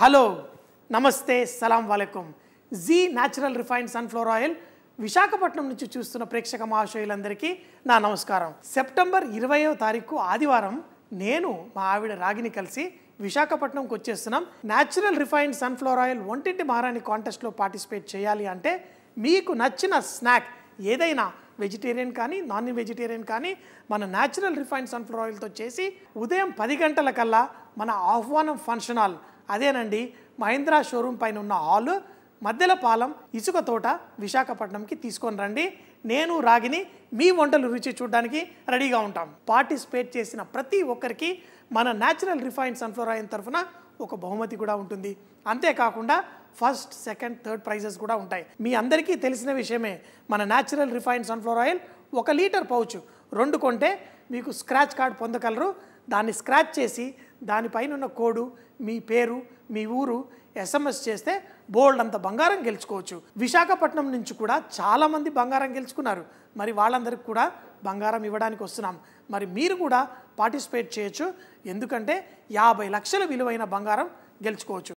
hello నమస్తే సలాం వాలేకుం జీ natural refined sunflower oil Visakhapatnam నుంచి చూస్తున్న ప్రేక్షక మహాశయులందరికీ నా నమస్కారం సెప్టెంబర్ ఇరవయో తారీఖు ఆదివారం నేను మా ఆవిడ రాగిని కలిసి విశాఖపట్నంకి వచ్చేస్తున్నాం న్యాచురల్ రిఫైన్డ్ సన్ఫ్లవర్ ఆయిల్ ఒంటింటి మహారాణి కాంటెస్ట్లో పార్టిసిపేట్ చేయాలి అంటే మీకు నచ్చిన స్నాక్ ఏదైనా వెజిటేరియన్ కానీ నాన్ వెజిటేరియన్ కానీ మన న్యాచురల్ రిఫైన్డ్ సన్ఫ్లవర్ ఆయిల్తో చేసి ఉదయం పది గంటల కల్లా మన ఆహ్వానం ఫంక్షన్ హాల్ అదేనండి మహీంద్రా షోరూమ్ పైన ఉన్న హాల్ మధ్యల పాలెం ఇసుక తోట విశాఖపట్నంకి తీసుకొని రండి నేను రాగిని మీ వంటలు రుచి చూడడానికి రెడీగా ఉంటాం పార్టిసిపేట్ చేసిన ప్రతి ఒక్కరికి మన న్యాచురల్ రిఫైన్డ్ సన్ఫ్లవర్ ఆయిల్ తరఫున ఒక బహుమతి కూడా ఉంటుంది అంతేకాకుండా ఫస్ట్ సెకండ్ థర్డ్ ప్రైజెస్ కూడా ఉంటాయి మీ అందరికీ తెలిసిన విషయమే మన న్యాచురల్ రిఫైన్డ్ సన్ఫ్లవర్ ఆయిల్ ఒక లీటర్ పౌచ్ రెండు కొంటే మీకు స్క్రాచ్ కార్డ్ పొందగలరు దాన్ని స్క్రాచ్ చేసి దానిపైన ఉన్న కోడు మీ పేరు మీ ఊరు ఎస్ఎంఎస్ చేస్తే బోల్డ్ అంత బంగారం గెలుచుకోవచ్చు విశాఖపట్నం నుంచి కూడా చాలామంది బంగారం గెలుచుకున్నారు మరి వాళ్ళందరికీ కూడా బంగారం ఇవ్వడానికి వస్తున్నాం మరి మీరు కూడా పార్టిసిపేట్ చేయొచ్చు ఎందుకంటే యాభై లక్షల విలువైన బంగారం గెలుచుకోవచ్చు